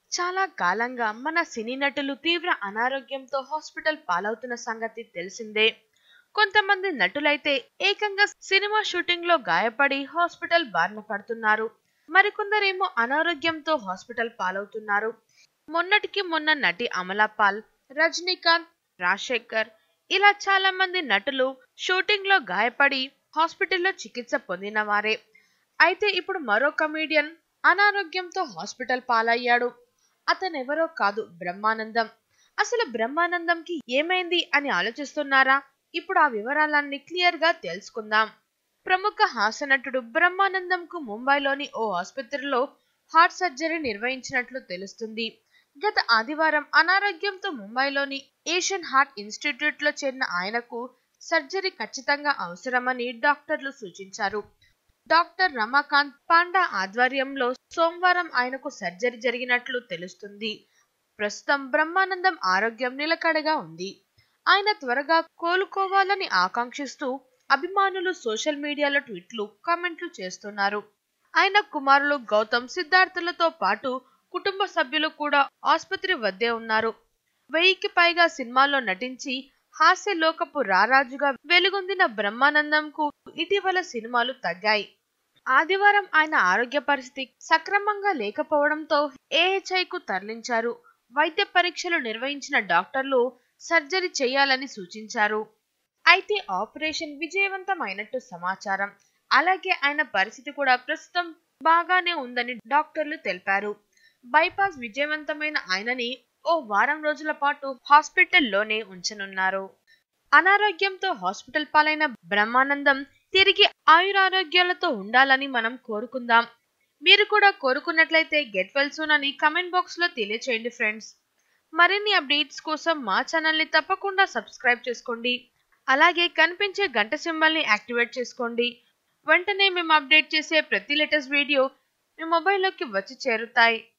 చాలా కాలంగా మన సినీ నటులు తీవ్ర అనారోగ్యంతో హాస్పిటల్ పాలవుతున్న సంగతి తెలిసిందే కొంతమంది నటులైతే ఏకంగా సినిమా షూటింగ్ లో గాయపడి హాస్పిటల్ బారిన పడుతున్నారు మరికొందరేమో అనారోగ్యంతో హాస్పిటల్ పాలవుతున్నారు మొన్నటికి మొన్న నటి అమలాపాల్ రజనీకాంత్ రాజశేఖర్ ఇలా చాలా మంది నటులు షూటింగ్ లో గాయపడి హాస్పిటల్లో చికిత్స పొందిన వారే అయితే ఇప్పుడు మరో కమీడియన్ అనారోగ్యంతో హాస్పిటల్ పాలయ్యాడు అతనెవరో కాదు బ్రహ్మానందం అసలు బ్రహ్మానందంకి ఏమైంది అని ఆలోచిస్తున్నారా ఇప్పుడు ఆ వివరాలన్నీ క్లియర్ గా తెలుసుకుందాం ప్రముఖ హాస్యనటుడు బ్రహ్మానందంకు ముంబైలోని ఓ ఆసుపత్రిలో హార్ట్ సర్జరీ నిర్వహించినట్లు తెలుస్తుంది గత ఆదివారం అనారోగ్యంతో ముంబైలోని ఏషియన్ హార్ట్ ఇన్స్టిట్యూట్ లో చేరిన ఆయనకు సర్జరీ ఖచ్చితంగా అవసరమని డాక్టర్లు సూచించారు డాక్టర్ రమాకాంత్ పాండా ఆధ్వర్యంలో సోమవారం ఆయనకు సర్జరీ జరిగినట్లు తెలుస్తుంది ప్రస్తుతం బ్రహ్మానందం ఆరోగ్యం నిలకడగా ఉంది ఆయన త్వరగా కోలుకోవాలని ఆకాంక్షిస్తూ అభిమానులు సోషల్ మీడియాలో ట్వీట్లు కామెంట్లు చేస్తున్నారు ఆయన కుమారులు గౌతమ్ సిద్ధార్థులతో పాటు కుటుంబ సభ్యులు కూడా ఆసుపత్రి వద్దే ఉన్నారు వెయ్యికి పైగా సినిమాల్లో నటించి హాస్య లోకపు రారాజుగా వెలుగొందిన బ్రహ్మానందంకు ఇటీవల సినిమాలు తగ్గాయి ఆదివారం ఆయన ఆరోగ్య పరిస్థితి సక్రమంగా లేకపోవడంతో ఏహెచ్ఐకు తరలించారు వైద్య పరీక్షలు నిర్వహించిన డాక్టర్లు సర్జరీ చేయాలని సూచించారు అయితే ఆపరేషన్ విజయవంతమైనట్టు సమాచారం అలాగే ఆయన పరిస్థితి కూడా ప్రస్తుతం బాగానే ఉందని డాక్టర్లు తెలిపారు బైపాస్ విజయవంతమైన ఆయనని ఓ వారం రోజుల పాటు హాస్పిటల్లోనే ఉంచనున్నారు అనారోగ్యంతో హాస్పిటల్ పాలైన బ్రహ్మానందం తిరిగి ఆయురారోగ్యాలతో ఉండాలని మనం కోరుకుందాం మీరు కూడా కోరుకున్నట్లయితే గెట్ వెల్ సూన్ అని కమెంట్ బాక్స్ లో తెలియచేయండి ఫ్రెండ్స్ మరిన్ని అప్డేట్స్ కోసం మా ఛానల్ని తప్పకుండా సబ్స్క్రైబ్ చేసుకోండి అలాగే కనిపించే గంట సింబల్ని యాక్టివేట్ చేసుకోండి వెంటనే మేము అప్డేట్ చేసే ప్రతి లేటెస్ట్ వీడియో మీ మొబైల్లోకి వచ్చి చేరుతాయి